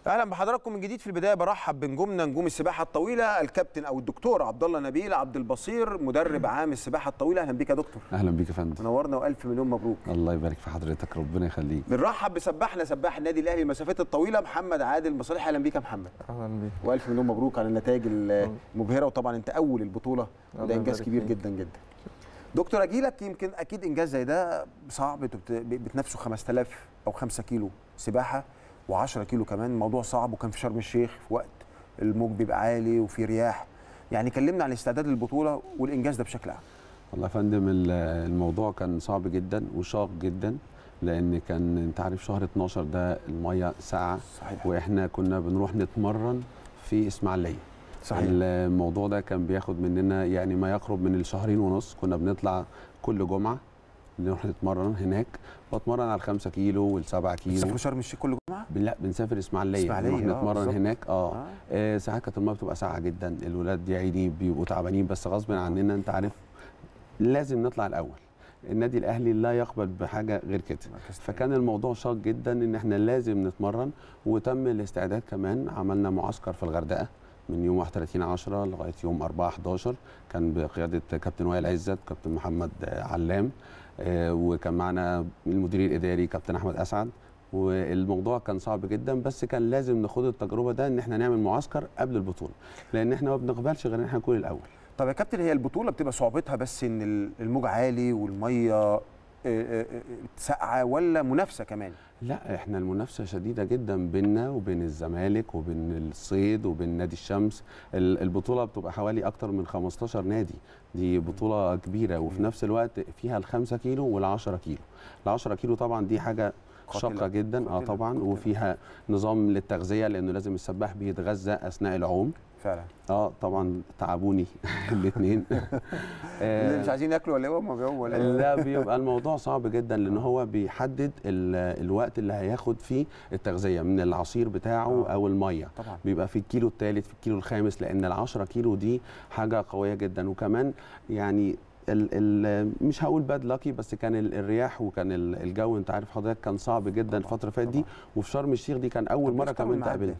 اهلا بحضراتكم من جديد في البدايه برحب بنجومنا نجوم السباحه الطويله الكابتن او الدكتور عبد الله نبيل عبد البصير مدرب عام السباحه الطويله اهلا بيك يا دكتور اهلا بيك يا فندم منورنا والف مليون مبروك الله يبارك في حضرتك ربنا يخليك بنرحب بسباحنا سباح النادي الاهلي المسافات الطويله محمد عادل مصالح اهلا بيك يا محمد اهلا بيك والف مليون مبروك على النتائج المبهره وطبعا انت اول البطوله وده الله انجاز يبارك كبير فيك. جدا جدا دكتور اجي لك يمكن اكيد انجاز زي ده صعب انتوا بت- بتنافسوا 5000 او 5 كيلو سباحه و10 كيلو كمان موضوع صعب وكان في شرم الشيخ في وقت الموج بيبقى عالي وفي رياح يعني كلمنا عن الاستعداد للبطوله والانجاز ده بشكل عام والله يا فندم ال- الموضوع كان صعب جدا وشاق جدا لان كان انت عارف شهر 12 ده الميه ساعه صحيح واحنا كنا بنروح نتمرن في اسماعيليه صحيح الموضوع ده كان بياخد مننا يعني ما يقرب من الشهرين ونص كنا بنطلع كل جمعه نروح نتمرن هناك بتمرن على الخمسة كيلو والسبعة كيلو بتسافروا شرم الشيخ كل جمعه بن- لا بنسافر اسماعيليه إسماعيلية، نروح آه، نتمرن بالظبط. هناك اه, آه. آه ساعات كانت الميه بتبقى ساعه جدا الولاد يا عيني بيبقوا تعبانين بس غصب عننا انت عارف لازم نطلع الاول النادي الاهلي لا يقبل بحاجه غير كده فكان الموضوع شاق جدا ان احنا لازم نتمرن وتم الاستعداد كمان عملنا معسكر في الغردقه من يوم 31 10 لغايه يوم 4 11 كان بقياده كابتن وائل عزت كابتن محمد آه، علام آه، وكان معنا المدير الاداري كابتن احمد اسعد والموضوع كان صعب جدا بس كان لازم ناخد التجربه ده ان احنا نعمل معسكر قبل البطوله لان احنا ما بنقبلش غير ان احنا نكون الاول طب يا كابتن هي البطوله بتبقى صعوبتها بس ان ال- الموج عالي والميه آه، آه، آه، ساقعه ولا منافسه كمان لا احنا المنافسه شديده جدا بيننا وبين الزمالك وبين الصيد وبين نادي الشمس ال- البطوله بتبقى حوالي اكتر من 15 نادي دي بطوله كبيره وفي نفس الوقت فيها الخمسة كيلو وال10 كيلو ال10 كيلو طبعا دي حاجه قاتلة. شاقه جدا اه قاتلة. طبعا قاتلة. وفيها نظام للتغذيه لانه لازم السباح بيتغذى اثناء العوم فعلا اه طبعا تعبوني الاثنين اللي مش عايزين ياكلوا ولا هم بيقوموا ولا إيه؟ لا بيبقى الموضوع صعب جدا لان هو بيحدد ال- الوقت اللي هياخد فيه التغذيه من العصير بتاعه آه. او الميه طبعا بيبقى في الكيلو الثالث في الكيلو الخامس لان ال10 كيلو دي حاجه قويه جدا وكمان يعني ال ال مش هقول باد لاكي بس كان ال- الرياح وكان ال- الجو انت عارف حضرتك كان صعب جدا الفتره اللي فاتت دي طبعاً. وفي شرم الشيخ دي كان اول طب مره ليش طول كمان الميعاد تقابلنا ده؟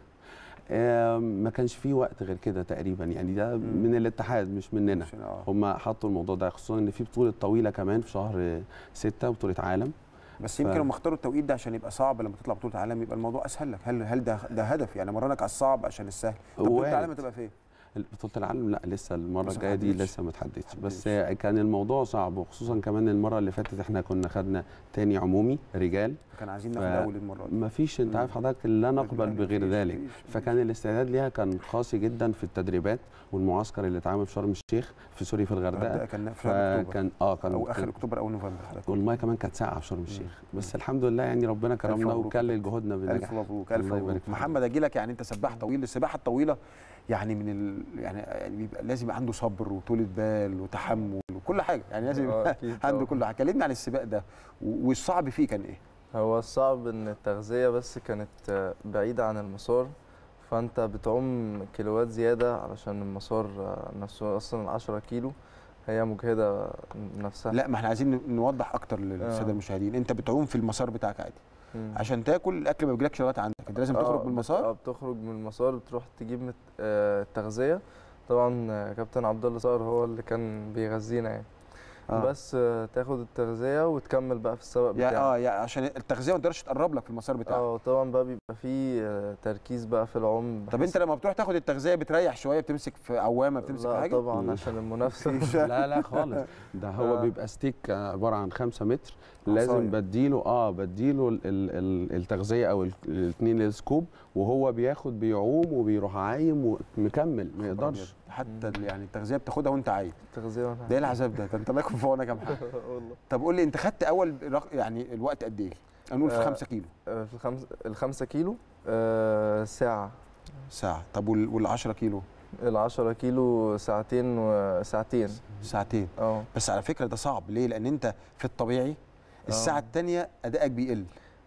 آم، ما كانش في وقت غير كده تقريبا يعني ده مم. من الاتحاد مش مننا عشان- آه. هم حطوا الموضوع ده خصوصا ان في بطوله طويله كمان في شهر ستة بطوله عالم بس يمكن ف- لما اختاروا التوقيت ده عشان يبقى صعب لما تطلع بطوله عالم يبقى الموضوع اسهل لك هل هل ده ده هدف يعني مرنك على الصعب عشان السهل طب بطوله وارد. العالم هتبقى فين بطوله العالم لا لسه المره لسه الجايه دي محددش. لسه ما اتحددش محددش. بس كان الموضوع صعب وخصوصا كمان المره اللي فاتت احنا كنا خدنا تاني عمومي رجال كان عايزين ف- ناخد اول المره دي ما فيش انت مم. عارف حضرتك لا نقبل مفيش- بغير مفيش- ذلك مفيش- مفيش. فكان الاستعداد ليها كان قاسي جدا في التدريبات والمعسكر اللي اتعمل في شرم الشيخ في سوري في الغردقة الغردقه كان في شهر اكتوبر فكان اه كان او اخر كان- اكتوبر او نوفمبر حضرتك والميه كمان كانت ساقعه في شرم الشيخ بس الحمد لله يعني ربنا كرمنا مبروك. وكلل جهودنا الف بالنجاح مبروك الف الله يبارك مبروك فيك. محمد اجي لك يعني انت سباح طويل السباحه الطويله يعني من ال... يعني يعني بيبقى لازم يبقى عنده صبر وطولة بال وتحمل وكل حاجه يعني لازم آه، يبقى أكيد عنده طبعاً. كل حاجه كلمنا عن السباق ده و- والصعب فيه كان ايه هو الصعب ان التغذية بس كانت آه، بعيدة عن المسار فانت بتعوم كيلوات زيادة علشان المسار آه، نفسه اصلا العشرة كيلو هي مجهدة نفسها لا ما احنا عايزين نوضح اكتر للساده آه. المشاهدين انت بتعوم في المسار بتاعك عادي مم. عشان تاكل الاكل ما بيجيلكش لغايه عندك انت لازم تخرج آه، من اه المسار بتخرج من المسار بتروح تجيب مت- آه، التغذية طبعا آه، كابتن عبد الله صقر هو اللي كان بيغذينا يعني آه. بس آه، تاخد التغذية وتكمل بقى في السباق يعني بتاعك اه يعني عشان التغذيه ما تقدرش تقرب لك في المسار بتاعك اه طبعا بقى بيبقى فيه آه، تركيز بقى في العوم طب بحيث- انت لما بتروح تاخد التغذيه بتريح شويه بتمسك في عوامه بتمسك في لا حاجه طبعا مم. عشان المنافسه لا لا خالص ده هو آه. بيبقى ستيك عباره عن خمسة متر عصاية. لازم بديله اه بديله ال- ال- ال- التغذيه او ال- الاثنين السكوب وهو بياخد بيعوم وبيروح عايم ومكمل ما يقدرش حتى ال- يعني التغذيه بتاخدها وانت عايز التغذيه وانا ده ايه العذاب ده ده انت الله يكون في عونك يا محمد والله طب قول لي انت خدت اول رق- يعني الوقت قد ايه؟ هنقول في آه. 5 كيلو آه، في الخمس الخمسة كيلو آه، ساعة ساعه طب وال 10 كيلو العشرة كيلو ساعتين وساعتين ساعتين اه بس على فكره ده صعب ليه؟ لان انت في الطبيعي الساعه آه. الثانيه ادائك بيقل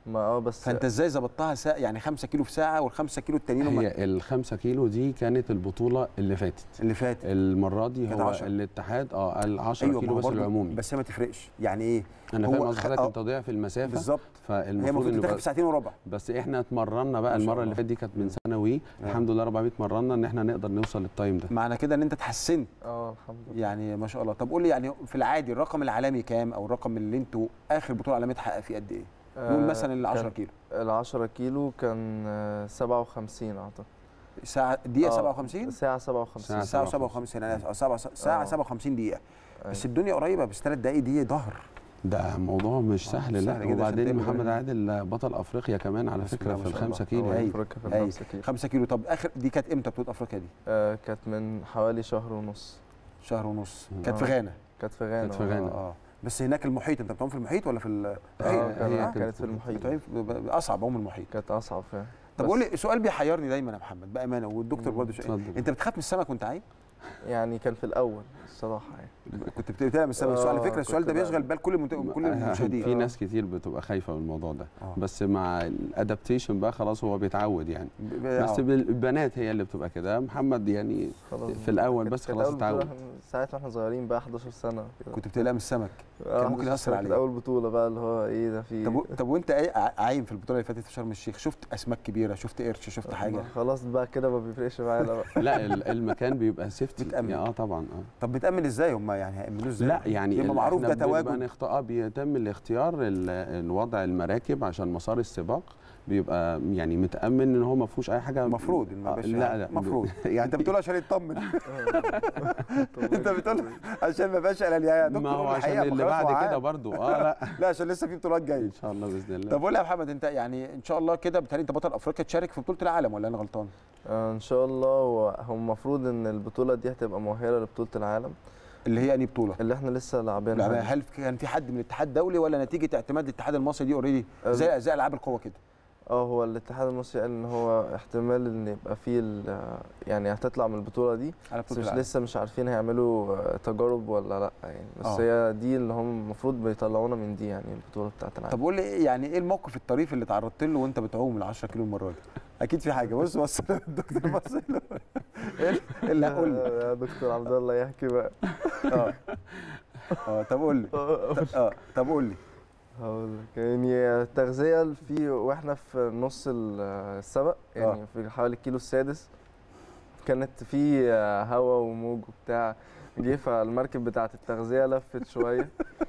ما اه بس فانت ازاي ظبطتها ساعة يعني 5 كيلو في ساعه والخمسة كيلو التانيين هم هي الخمسة كيلو دي كانت البطولة اللي فاتت اللي فات المرة دي كانت هو 10. الاتحاد اه قال 10 ما كيلو هو بس برضه- العمومي بس هي ما تفرقش يعني ايه انا هو فاهم قصد خ- حضرتك آه. انت تضيع في المسافة بالظبط هي فالمفروض المفروض ان تتاخد يبقى- في ساعتين وربع بس احنا اتمرنا بقى ما شاء المرة الله. اللي فاتت دي كانت من ثانوي آه. الحمد لله رب العالمين اتمرنا ان احنا نقدر نوصل للتايم ده معنى كده ان انت اتحسنت اه الحمد لله يعني ما شاء الله طب قول لي يعني في العادي الرقم العالمي كام او الرقم اللي انتوا اخر بطوله عالميه تحقق فيه قد ايه نقول مثلا ال 10 كيلو ال 10 كيلو كان آه، 57 اعتقد ساعه دقيقه آه، 57 ساعة 57 ساعة ساعه 57. 57 انا اسف ساعه ساعه آه. 57 دقيقه بس أيوة. الدنيا قريبه بس ثلاث دقائق دي ظهر ده موضوع مش آه، سهل مش لا سهل جدا عشان وبعدين تعمل محمد كده. عادل بطل افريقيا كمان على بسم فكرة الله في ما شاء الخمسة الله. كيلو أول أيوة. أفريقيا في أيوة. الخمسة كيلو 5 كيلو طب اخر دي كانت امتى بطوله افريقيا دي آه، كانت من حوالي شهر ونص شهر ونص آه. كانت في غانا كانت في غانا كانت في آه. غانا. اه بس هناك المحيط انت بتعوم في المحيط ولا في ال... اه هي- كان- هي كانت كانت في المحيط بتعوم في- ب- اصعب عوم المحيط كانت اصعب فعلا طب بس قول لي سؤال بيحيرني دايما يا محمد بامانه والدكتور مم. برضه شيء. اتفضل. انت بتخاف من السمك وانت عايم يعني كان في الاول الصراحه يعني كنت بتقلق من السمك السؤال على آه، فكره السؤال ده كنت بيشغل بال كل المت... كل المشاهدين في ناس كتير بتبقى خايفة من الموضوع ده آه. بس مع الادابتيشن بقى خلاص هو بيتعود يعني ب- بس آه. البنات هي اللي بتبقى كده محمد يعني خلاص في الأول كانت- بس كانت خلاص أول بطولة اتعود. إحنا ساعتها واحنا صغيرين بقى 11 سنه كده كنت بتقلق من السمك آه، ممكن 11 يأثر سنة عليك. كانت اول بطوله بقى اللي هو ايه ده في طب و- طب وانت ايه ع- عايم في البطوله اللي فاتت في شرم الشيخ شفت اسماك كبيره شفت قرش شفت حاجه خلاص بقى كده ما بيفرقش معانا بقى لا ال- المكان بيبقى سيفتي بتأمن. اه طبعا اه طب بتامن ازاي هم يعني هيامنوه ازاي لا يعني يبقى ال- معروف إحنا ده بنبقى تواجد نخت... اه بيتم الاختيار ال- الوضع المراكب عشان مسار السباق بيبقى يعني متامن ان هو ما فيهوش اي حاجه المفروض ان ما آه، يبقاش لا لا المفروض يعني انت بتقول عشان يطمن انت بتقول عشان ما يبقاش قلق يا دكتور ما هو قول عشان الحقيقة، اللي خلاص هو بعد كده عام. برضو اه لا لا عشان لسه في بطولات جايه ان شاء الله باذن الله طب قول لي يا محمد انت يعني ان شاء الله كده بالتالي انت بطل افريقيا تشارك في بطوله العالم ولا انا غلطان؟ آه، ان شاء الله هو هو المفروض ان البطوله دي هتبقى مؤهله لبطوله العالم اللي هي انهي بطوله؟ اللي احنا لسه لاعبينها لا هل كان في حد من الاتحاد الدولي ولا نتيجه اعتماد الاتحاد المصري دي اوريدي زي زي العاب القوه كده؟ اه هو الاتحاد المصري قال ان هو احتمال ان يبقى فيه ال- يعني هتطلع من البطوله دي على بس بطوله مش العالم لسه مش عارفين هيعملوا آه، تجارب ولا لا يعني بس آه. هي دي اللي هم المفروض بيطلعونا من دي يعني البطوله بتاعت العالم طب قول لي إيه يعني ايه الموقف الطريف اللي تعرضت له وانت بتعوم ال 10 كيلو المره دي؟ اكيد في حاجه بص بص الدكتور بص له. ايه اللي هقول لي يا دكتور عبد الله يحكي بقى اه اه طب قول لي اه طب قول لي هقول لك يعني التغذية في واحنا في نص ال- السبق يعني آه. في حوالي الكيلو السادس كانت في هوا وموج وبتاع جه فالمركب بتاعت التغذية لفت شوية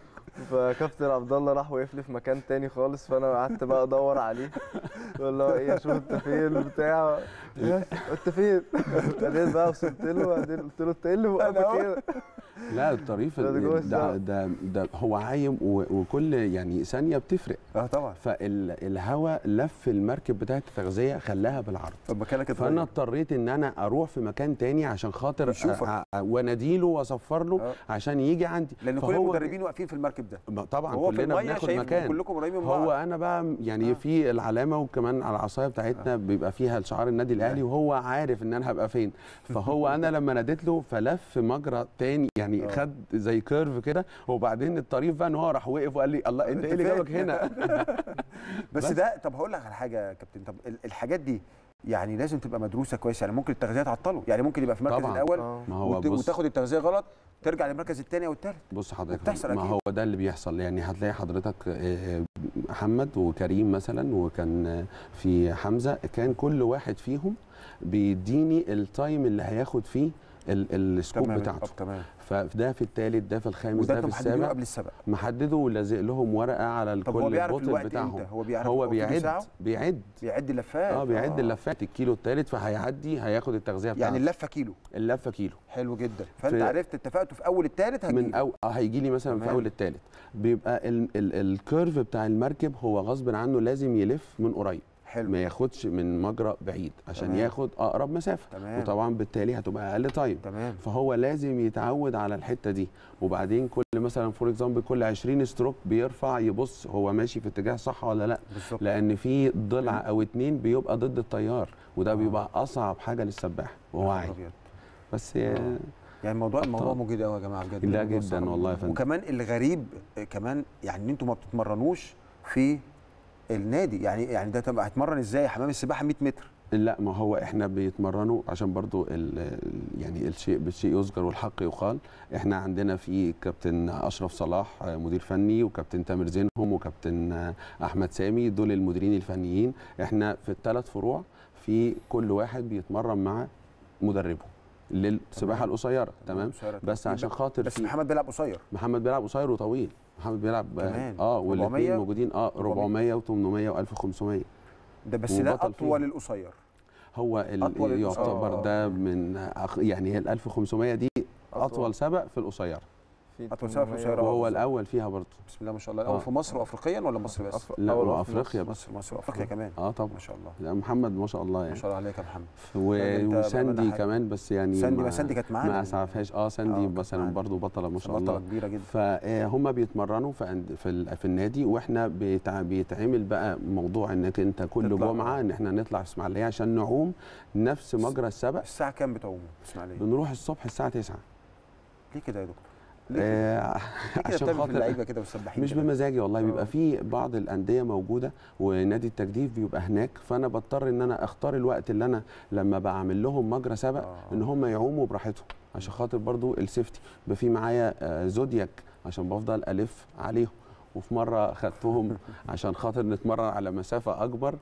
فكابتن عبد الله راح وقف لي في مكان تاني خالص فانا قعدت بقى ادور عليه اقول له ايه شوف انت فين بتاع انت فين؟ بعدين بقى وصلت له بعدين قلت له انت ايه اللي أنا موقفك أهو. كده؟ لا الطريف ده جوه ده, الساعة. ده ده هو عايم و- وكل يعني ثانيه بتفرق اه طبعا فالهواء لف المركب بتاعت التغذيه خلاها بالعرض طب مكانك فانا اتغير. اضطريت ان انا اروح في مكان تاني عشان خاطر يشوفك. أ- أ- واناديله واصفر له آه. عشان يجي عندي لان كل فهو المدربين واقفين في المركب ده ب- طبعا وهو في كلنا الميه بناخد شايف مكان كلكم قريبين من بعض هو انا بقى يعني آه. آه. في العلامه وكمان على العصايه بتاعتنا آه. بيبقى فيها شعار النادي الاهلي وهو عارف ان انا هبقى فين فهو انا لما ناديت له فلف مجرى تاني يعني آه. آه. خد زي كيرف كده وبعدين الطريف بقى ان هو راح وقف وقال لي الله انت أنت ايه اللي فين؟ جابك هنا بس, بس. ده طب هقول لك على حاجه يا كابتن طب ال- الحاجات دي يعني لازم تبقى مدروسه كويس يعني ممكن التغذيه تعطله يعني ممكن يبقى في المركز طبعاً. الاول اه ما هو وت- بص وتاخد التغذيه غلط ترجع للمركز الثاني او الثالث بص حضرتك وبتحصل ما أكيد. هو ده اللي بيحصل يعني هتلاقي حضرتك آه، محمد وكريم مثلا وكان آه، في حمزه كان كل واحد فيهم بيديني التايم اللي هياخد فيه ال- السكوب بتاعته طب تمام فده في الثالث ده في الخامس وده ده انتوا في محددينه السابع قبل السبق محدده ولازق لهم ورقه على طب هو كل بيعرف البوتل الوقت بتاعهم امتى هو بيعرف هو كل ساعة؟ بيعد بيعد بيعد اللفات اه بيعد اللفات الكيلو الثالث فهيعدي هياخد التغذيه بتاعته يعني اللفه كيلو اللفه كيلو حلو جدا فانت في- عرفت اتفقتوا في اول الثالث من أو اه هيجي لي مثلا تمام. في اول الثالث بيبقى ال ال الكيرف بتاع المركب هو غصب عنه لازم يلف من قريب حلو ما ياخدش من مجرى بعيد عشان تمام. ياخد اقرب مسافه تمام وطبعا بالتالي هتبقى اقل تايم تمام فهو لازم يتعود على الحته دي وبعدين كل مثلا فور اكزامبل كل 20 ستروك بيرفع يبص هو ماشي في اتجاه صح ولا لا بالظبط لان في ضلع او اتنين بيبقى ضد التيار وده آه. بيبقى اصعب حاجه للسباح وهو يا عايم أبيض. بس آه. آه. يعني الموضوع الموضوع أبطال. مجهد قوي يا جماعه بجد لا الموضوع جدا صعب. والله يا فندم. وكمان الغريب آه، كمان يعني ان انتوا ما بتتمرنوش في النادي يعني يعني ده تبقى هتمرن ازاي حمام السباحه 100 متر لا ما هو احنا بيتمرنوا عشان برضو ال ال- يعني الشيء بالشيء يذكر والحق يقال احنا عندنا في كابتن اشرف صلاح آه، مدير فني وكابتن تامر زينهم وكابتن آه، احمد سامي دول المديرين الفنيين احنا في الثلاث فروع في كل واحد بيتمرن مع مدربه للسباحه القصيره تمام قصيرة. بس عشان خاطر بس في محمد بيلعب قصير محمد بيلعب قصير وطويل محمد بيلعب كمان. اه 400 والاثنين موجودين اه 400 400 و800 و1500 ده بس ده وبطل اطول فيه. القصير هو ال- أطول القصير. يعتبر آه. ده من أخ- يعني هي ال 1500 دي أطول. اطول سبق في القصيره في أطول سبق في 800 القصيرة. وهو الاول فيها برضه بسم الله ما شاء الله الاول آه. في مصر وافريقيا ولا مصر بس أفر- لا أول وافريقيا بس مصر مصر وافريقيا كمان اه طبعا ما شاء الله لا محمد ما شاء الله ما يعني شاء الله عليك يا محمد و- لا، ده أنت وساندي بأمانة حاجة. كمان بس يعني ساندي ما- ما ساندي كانت معانا ما اسعفهاش اه آه، ساندي كانت مثلا معانا. برضه بطله ما شاء بطلة الله كبيره جدا فهم بيتمرنوا في عند- في ال- في النادي واحنا بيتع- بيتعمل بقى موضوع انك انت كل تطلع. جمعه ان احنا نطلع في اسماعيليه عشان نعوم نفس مجرى السبق الساعه كام بتعوموا اسماعيليه بنروح الصبح الساعه 9 ليه كده يا دكتور ليه كده؟ آه ليه كده عشان بتعمل في خاطر اللعيبه كده والسباحين مش كده؟ بمزاجي والله آه. بيبقى في بعض الانديه موجوده ونادي التجديف بيبقى هناك فانا بضطر ان انا اختار الوقت اللي انا لما بعمل لهم مجرى سبق آه. ان هم يعوموا براحتهم عشان خاطر برضو السيفتي يبقى في معايا آه، زودياك عشان بفضل الف عليهم وفي مره خدتهم عشان خاطر نتمرن على مسافه اكبر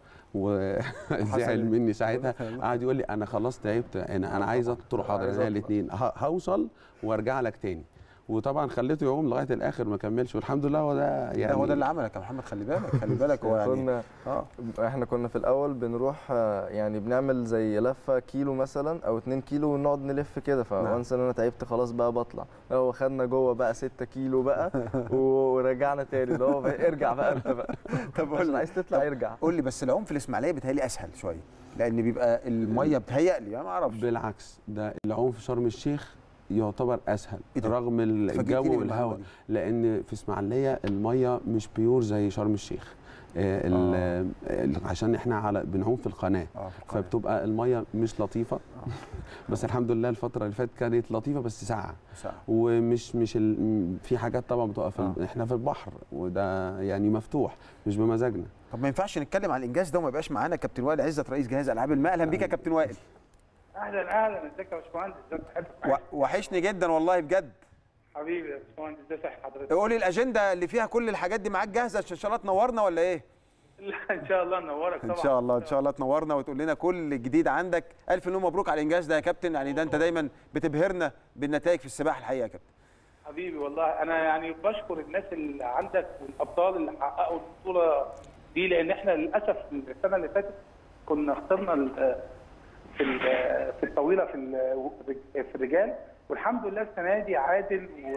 وزعل مني ساعتها قعد يقول لي انا خلاص تعبت انا انا عايز اطلع حاضر عايز انا أطلع. الاثنين هوصل وارجع لك تاني وطبعا خليته يعوم لغايه الاخر ما كملش والحمد لله هو ده يعني يعني هو ده اللي عملك يا محمد خلي بالك خلي بالك هو يعني كنا اه احنا كنا في الاول بنروح آه، يعني بنعمل زي لفه كيلو مثلا او 2 كيلو ونقعد نلف كده فوانس ان انا تعبت خلاص بقى بطلع هو خدنا جوه بقى 6 كيلو بقى ورجعنا تاني اللي هو بقى ارجع بقى انت بقى طب عشان عايز تطلع ارجع قول لي بس العوم في الاسماعيليه بيتهيألي اسهل شويه لان بيبقى الميه بتهيألي انا ما اعرفش بالعكس ده العوم في شرم الشيخ يعتبر اسهل إيه ده؟ رغم الجو فاجئتني بالمعلومة والهواء دي. لان في اسماعيليه الميه مش بيور زي شرم الشيخ آه، ال- آه، عشان احنا على بنعوم في القناه اه في القناة. فبتبقى الميه مش لطيفه بس الحمد لله الفتره اللي فاتت كانت لطيفه بس ساقعه ساعة. ومش مش ال... م- في حاجات طبعا بتبقى في ال... احنا في البحر وده يعني مفتوح مش بمزاجنا طب ما ينفعش نتكلم عن الانجاز ده وما يبقاش معانا كابتن وائل عزت رئيس جهاز العاب الماء اهلا بيك يا كابتن وائل اهلا اهلا ازيك يا باشمهندس ازيك و- صحتك وحشني جدا والله بجد حبيبي يا باشمهندس ازي صحة حضرتك قولي الاجنده اللي فيها كل الحاجات دي معاك جاهزه عشان ان شاء الله تنورنا ولا ايه لا ان شاء الله نورك طبعا ان شاء الله ان شاء الله تنورنا وتقول لنا كل جديد عندك الف مليون مبروك على الانجاز ده يا كابتن يعني ده انت دايما بتبهرنا بالنتائج في السباحه الحقيقه يا كابتن حبيبي والله انا يعني بشكر الناس اللي عندك والابطال اللي حققوا البطوله دي لان احنا للاسف السنه اللي فاتت كنا خسرنا ال- في ال- في الطويله في ال- في الرجال والحمد لله السنه دي عادل و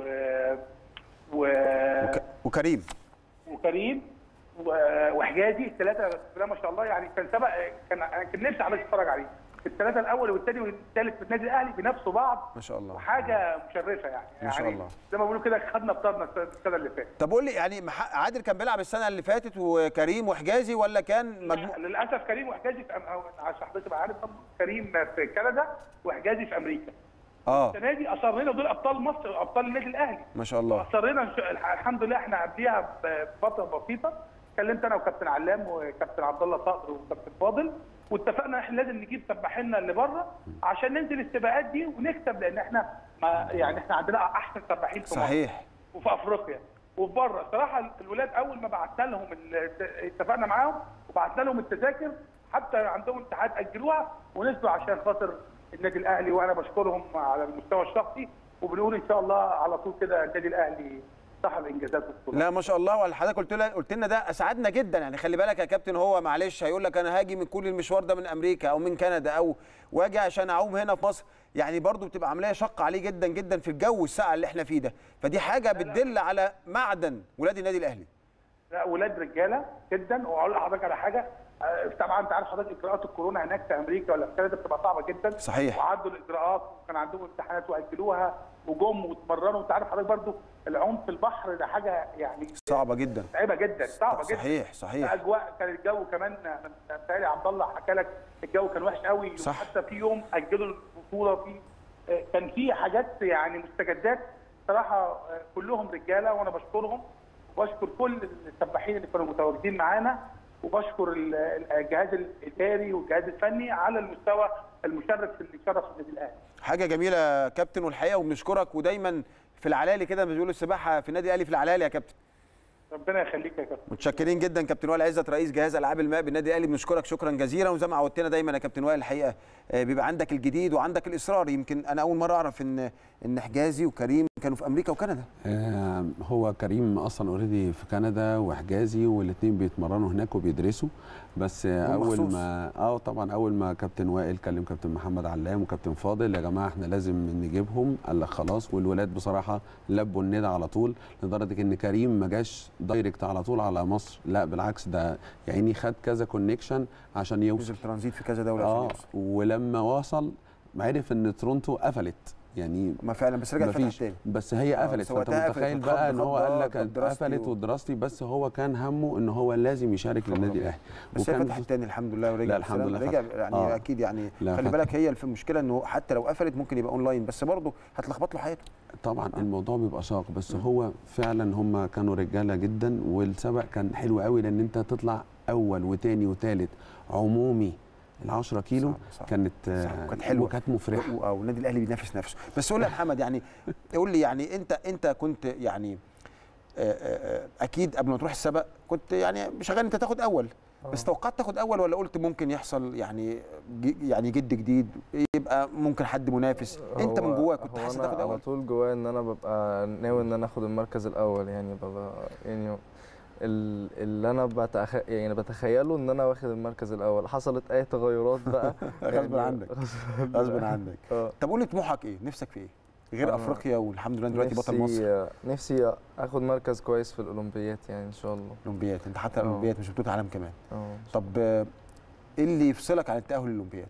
و وك... وكريم وكريم و- وحجازي الثلاثه بسم الله ما شاء الله يعني كان سبق كان أنا كان نفسي عايز اتفرج عليه الثلاثه الاول والثاني والثالث في النادي الاهلي بينافسوا بعض ما شاء الله وحاجه مشرفه يعني ما شاء يعني الله. زي ما بيقولوا كده خدنا بطارنا السنه السنة اللي فاتت طب قول لي يعني مح- عادل كان بيلعب السنه اللي فاتت وكريم وحجازي ولا كان مجموع لا، للاسف كريم وحجازي في أم... أو- عشان حضرتك تبقى عارف طبعاً، كريم في كندا وحجازي في امريكا اه السنه دي اصرينا دول ابطال مصر ابطال النادي الاهلي ما شاء الله اصرينا إن شاء- الح- الحمد لله احنا قبليها بفتره بسيطه كلمت انا وكابتن علام وكابتن عبد الله صقر وكابتن فاضل واتفقنا احنا لازم نجيب سباحيننا اللي بره عشان ننزل السباقات دي ونكسب لان احنا ما يعني احنا عندنا احسن سباحين في مصر صحيح وفي افريقيا وفي بره صراحه الولاد اول ما بعتنا لهم ال- اتفقنا معاهم وبعتنا لهم التذاكر حتى عندهم امتحانات اجلوها ونزلوا عشان خاطر النادي الاهلي وانا بشكرهم على المستوى الشخصي وبنقول ان شاء الله على طول كده النادي الاهلي صاحب انجازات وبطولات لا ما شاء الله ولا حضرتك قلت لنا قلت لنا ده اسعدنا جدا يعني خلي بالك يا كابتن هو معلش هيقول لك انا هاجي من كل المشوار ده من امريكا او من كندا او واجي عشان اعوم هنا في مصر يعني برضو بتبقى عمليه شاقه عليه جدا جدا في الجو الساقع اللي احنا فيه ده فدي حاجه بتدل على معدن ولاد النادي الاهلي لا ولاد رجاله جدا واقول لحضرتك على حاجه آه، طبعا انت عارف حضرتك اجراءات الكورونا هناك في امريكا ولا في كندا بتبقى صعبه جدا صحيح. وعدوا الاجراءات وكان عندهم امتحانات واجلوها وجم واتمرنوا انت عارف حضرتك برضو العوم في البحر ده حاجه يعني صعبه جدا صعبه جدا صعبه جدا صحيح صحيح اجواء كان الجو كمان بتهيألي عبد الله حكى لك الجو كان وحش قوي صح. وحتى في يوم اجلوا البطوله في آه، كان في حاجات يعني مستجدات صراحه آه، كلهم رجاله وانا بشكرهم واشكر كل السباحين اللي كانوا متواجدين معانا وبشكر ال- الجهاز الاداري والجهاز الفني على المستوى المشرف اللي شرف النادي الاهلي حاجه جميله يا كابتن والحقيقه وبنشكرك ودايما في العلالي كده بيقولوا السباحه في النادي الاهلي في العلالي يا كابتن ربنا يخليك يا كابتن متشكرين جدا كابتن وائل عزت رئيس جهاز العاب الماء بالنادي الاهلي بنشكرك شكرا جزيلا وزي ما عودتنا دايما يا كابتن وائل الحقيقه آه، بيبقى عندك الجديد وعندك الاصرار يمكن انا اول مره اعرف ان ان حجازي وكريم كانوا في امريكا وكندا آه، هو كريم اصلا اوريدي في كندا وحجازي والاثنين بيتمرنوا هناك وبيدرسوا بس آه، هم اول مخصوص. ما اه طبعا اول ما كابتن وائل كلم كابتن محمد علام وكابتن فاضل يا جماعه احنا لازم نجيبهم قال لك خلاص والولاد بصراحه لبوا الندى على طول لدرجه ان كريم ما جاش دايركت على طول على مصر لا بالعكس ده يعني خد كذا كونكشن عشان يوصل نزل ترانزيت في كذا دوله اه عشان يوصل. ولما وصل عرف ان تورونتو قفلت يعني ما فعلا بس رجع فتح مفيش تاني بس هي آه، قفلت بس فانت وقتها قفلت متخيل واتخض بقى ان هو خض، قال آه، لك كانت دراستي قفلت و- ودراستي بس هو كان همه ان هو لازم يشارك خبر للنادي أبيض. الاهلي بس هي وكان فتحت تاني الحمد لله ورجع لا، الحمد بالسلامة. لله رجع فتحت. يعني آه. اكيد يعني لا، خلي فتحت. بالك هي الف- المشكله انه حتى لو قفلت ممكن يبقى اونلاين بس برضه هتلخبط له حياته طبعا الموضوع بيبقى شاق بس هو فعلا هم كانوا رجاله جدا والسبق كان حلو قوي لان انت تطلع اول وتاني وتالت عمومي ال 10 كيلو صعب، صعب. كانت صعب، آه، كانت حلوة. وكانت مفرحه او النادي الاهلي بينافس نفسه بس قول لي يا محمد يعني قول لي يعني انت انت كنت يعني آه، آه، آه، اكيد قبل ما تروح السبق كنت يعني شغال انت تاخد اول بس توقعت تاخد اول ولا قلت ممكن يحصل يعني ج- يعني جد جديد يبقى ممكن حد منافس انت من هو- جواك كنت هو حاسس أنا تاخد على اول طول جوايا ان انا ببقى ناوي ان انا اخد المركز الاول يعني ببقى يعني ال- اللي انا بتخ... يعني بتخيله ان انا واخد المركز الاول حصلت اي تغيرات بقى غصب يعني عنك. غصب غصب عنك اه طب قول لي طموحك ايه نفسك في ايه غير أنا افريقيا والحمد لله أنت دلوقتي بطل مصر نفسي نفسي اخد مركز كويس في الاولمبيات يعني ان شاء الله الاولمبياد انت حتى آه. الاولمبياد مش بطوله عالم كمان اه طب آه، ايه اللي يفصلك عن التاهل للاولمبياد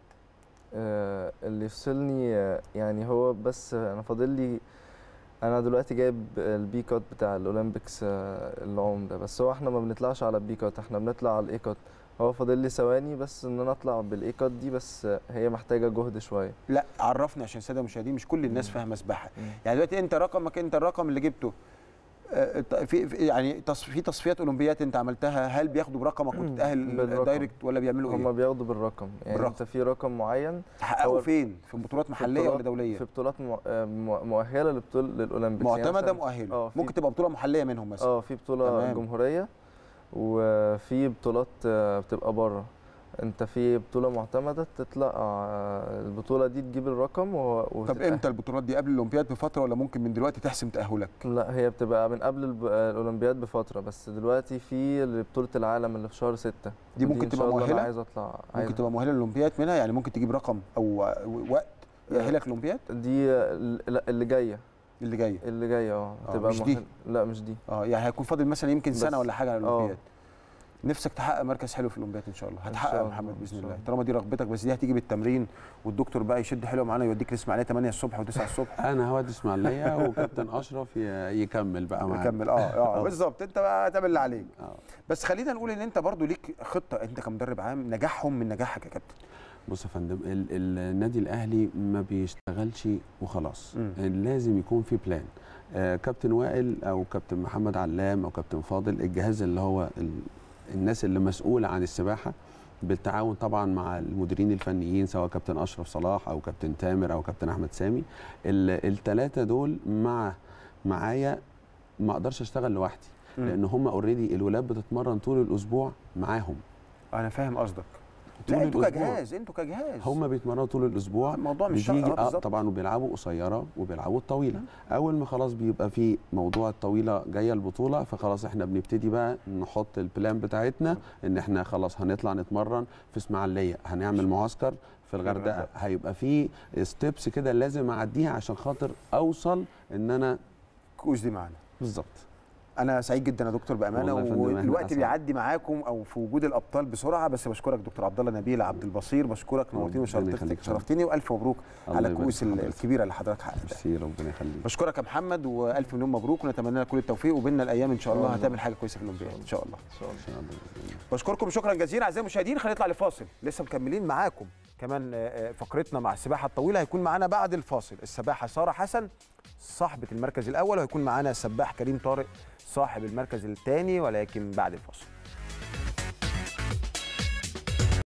آه، اللي يفصلني آه، يعني هو بس انا فاضل لي انا دلوقتي جايب البي كات بتاع الاولمبيكس آه، العوم ده بس هو احنا ما بنطلعش على البي كات احنا بنطلع على الاي كات هو فاضل لي ثواني بس ان انا اطلع بالاي كات دي بس آه، هي محتاجه جهد شويه لا عرفني عشان الساده المشاهدين مش كل الناس مم. فاهمه سباحه مم. يعني دلوقتي انت رقمك انت الرقم اللي جبته آه، ط- في في- يعني تص- في تصفيات اولمبيات انت عملتها هل بياخدوا برقمك وتتاهل بالرقم. دايركت ولا بيعملوا هما ايه؟ بياخدوا بالرقم يعني بالرقم. انت في رقم معين تحققوا هو- فين؟ في بطولات في محليه ولا بطولات- دوليه؟ في بطولات مؤ- آه، مؤ- مؤهله لبطول للاولمبيكس يعني معتمده مثلاً- مؤهله اه في- ممكن تبقى بطوله محليه منهم مثلا اه في بطوله تمام. جمهوريه وفي بطولات آه، بتبقى بره انت في بطوله معتمده تطلع آه، البطوله دي تجيب الرقم و... طب وتتأهل. امتى البطولات دي قبل الاولمبياد بفتره ولا ممكن من دلوقتي تحسم تاهلك؟ لا هي بتبقى من قبل الب... آه، الاولمبياد بفتره بس دلوقتي في بطوله العالم اللي في شهر ستة دي ودي ممكن إن تبقى شاء الله مؤهلة؟ انا عايز اطلع عايز ممكن تبقى مؤهله للاولمبياد منها يعني ممكن تجيب رقم او وقت يأهلك الاولمبياد دي آه، لا اللي جايه اللي جايه اللي جايه اه آه، تبقى مش دي؟ مؤهل- لا مش دي اه يعني هيكون فاضل مثلا يمكن سنه بس- ولا حاجه على آه. الاولمبياد نفسك تحقق مركز حلو في الاولمبياد ان شاء الله إن هتحقق شاء يا الله، محمد إن باذن شاء الله الله. طالما دي رغبتك بس دي هتيجي بالتمرين والدكتور بقى يشد حلو معانا يوديك الاسماعيليه 8 الصبح و9 الصبح انا هودي اسماعيليه وكابتن اشرف ي- يكمل بقى معانا نكمل اه اه آه. بالظبط انت بقى تعمل اللي عليك آه. بس خلينا نقول ان انت برضو ليك خطه انت كمدرب عام نجاحهم من نجاحك يا كابتن بص يا فندم ال- ال- النادي الاهلي ما بيشتغلش وخلاص مم. لازم يكون في بلان آه كابتن وائل او كابتن محمد علام او كابتن فاضل الجهاز اللي هو ال- الناس اللي مسؤوله عن السباحه بالتعاون طبعا مع المديرين الفنيين سواء كابتن اشرف صلاح او كابتن تامر او كابتن احمد سامي الثلاثه دول مع معايا ما اقدرش اشتغل لوحدي مم. لان هم اوريدي الولاد بتتمرن طول الاسبوع معاهم انا فاهم قصدك طول لا انتوا الأسبوع. كجهاز انتوا كجهاز هم بيتمرنوا طول الاسبوع الموضوع مش بتيجي شرط اه بالظبط طبعا وبيلعبوا قصيره وبيلعبوا الطويله اول ما خلاص بيبقى في موضوع الطويله جايه البطوله فخلاص احنا بنبتدي بقى نحط البلان بتاعتنا ان احنا خلاص هنطلع نتمرن في اسماعيليه هنعمل معسكر في الغردقه الغردقة. هيبقى في ستيبس كده لازم اعديها عشان خاطر اوصل ان انا كوز دي معانا بالظبط انا سعيد جدا يا دكتور بامانه والله يا فندم، إحنا والوقت أسعد. بيعدي معاكم او في وجود الابطال بسرعه بس بشكرك دكتور عبد الله نبيل عبد البصير بشكرك نورتني ربنا يخليك وشرفتني يا شرفتني والف مبروك الله على يبارك الكؤوس في حضرتك. الكبيره اللي حضرتك حققتها ميرسي ربنا يخليك بشكرك يا محمد والف مليون مبروك ونتمنى لك كل التوفيق وبيننا الايام ان شاء الله الله. هتعمل حاجه كويسه في الاولمبياد ان شاء الله ان شاء الله ان شاء الله بشكركم شكرا جزيلا اعزائي المشاهدين خلينا نطلع لفاصل لسه مكملين معاكم كمان آه، آه، فقرتنا مع السباحه الطويله هيكون معانا بعد الفاصل السباحه ساره حسن صاحبه المركز الاول وهيكون معانا السباح كريم طارق صاحب المركز الثاني ولكن بعد الفاصل